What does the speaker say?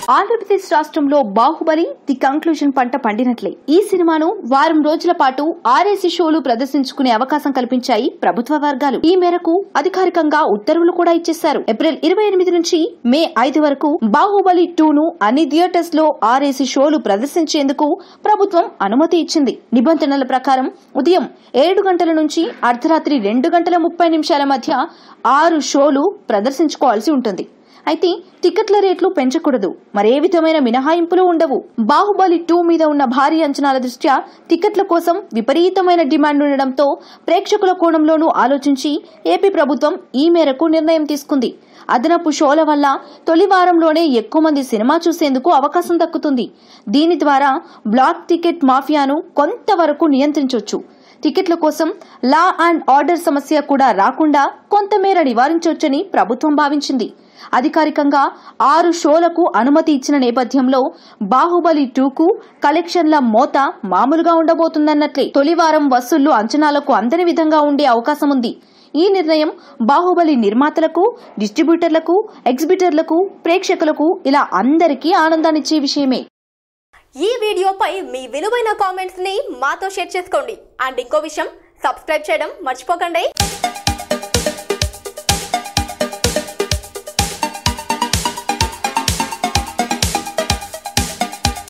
ఆంధ్రప్రదేశ్ రాష్ట్రంలో Baahubali the conclusion పంట పండినట్లే ఈ సినిమాను వారం రోజుల పాటు ఆర్ఏసీ షోలు ప్రదర్శించుకునే అవకాశం కల్పించాయి ప్రభుత్వ వర్గాలు ఈ మేరకు అధికారికంగా ఉత్తర్వులు కూడా ఇచ్చేశారు ఏప్రిల్ ఇరవై ఎనిమిది నుంచి మే ఐదు వరకు బాహుబలి టూ ను అన్ని థియేటర్స్ లో ఆర్ఏసీ షోలు ప్రదర్శించేందుకు ప్రభుత్వం అనుమతి ఇచ్చింది నిబంధనల ప్రకారం ఉదయం ఏడు గంటల నుంచి అర్ధరాత్రి రెండు గంటల ముప్పై నిమిషాల మధ్య ఆరు షోలు ప్రదర్శించుకోవాల్సి ఉంటుంది అయితే టికెట్ల రేట్లు పెంచకూడదు మరే విధమైన మినహాయింపులు ఉండవు బాహుబలి టూ మీద ఉన్న భారీ అంచనాల దృష్ట్యా టికెట్ల కోసం విపరీతమైన డిమాండ్ ఉండడంతో ప్రేక్షకుల కోణంలోనూ ఆలోచించి ఏపీ ప్రభుత్వం ఈ మేరకు నిర్ణయం తీసుకుంది అదనపు షోల వల్ల తొలి వారంలోనే ఎక్కువ మంది సినిమా చూసేందుకు అవకాశం దక్కుతుంది దీని ద్వారా బ్లాక్ టికెట్ మాఫియాను కొంతవరకు నియంత్రించవచ్చు టికెట్ల కోసం లా అండ్ ఆర్డర్ సమస్య కూడా రాకుండా కొంతమేర నివారించవచ్చని ప్రభుత్వం భావించింది అధికారికంగా ఆరు షోలకు అనుమతి ఇచ్చిన నేపథ్యంలో బాహుబలి టూకు కలెక్షన్ల మోత మామూలుగా ఉండబోతుందన్నట్లే తొలి వారం వసూళ్లు అంచనాలకు అందని విధంగా ఉండే అవకాశం ఉంది ఈ నిర్ణయం బాహుబలి నిర్మాతలకు డిస్ట్రిబ్యూటర్లకు ఎగ్జిబిటర్లకు ప్రేక్షకులకు ఇలా అందరికీ ఆనందాన్నిచ్చే విషయమే ఈ వీడియోపై మీ విలువైన కామెంట్స్ ని మాతో షేర్ చేసుకోండి అండ్ ఇంకో విషయం సబ్స్క్రైబ్ చేయడం మర్చిపోకండి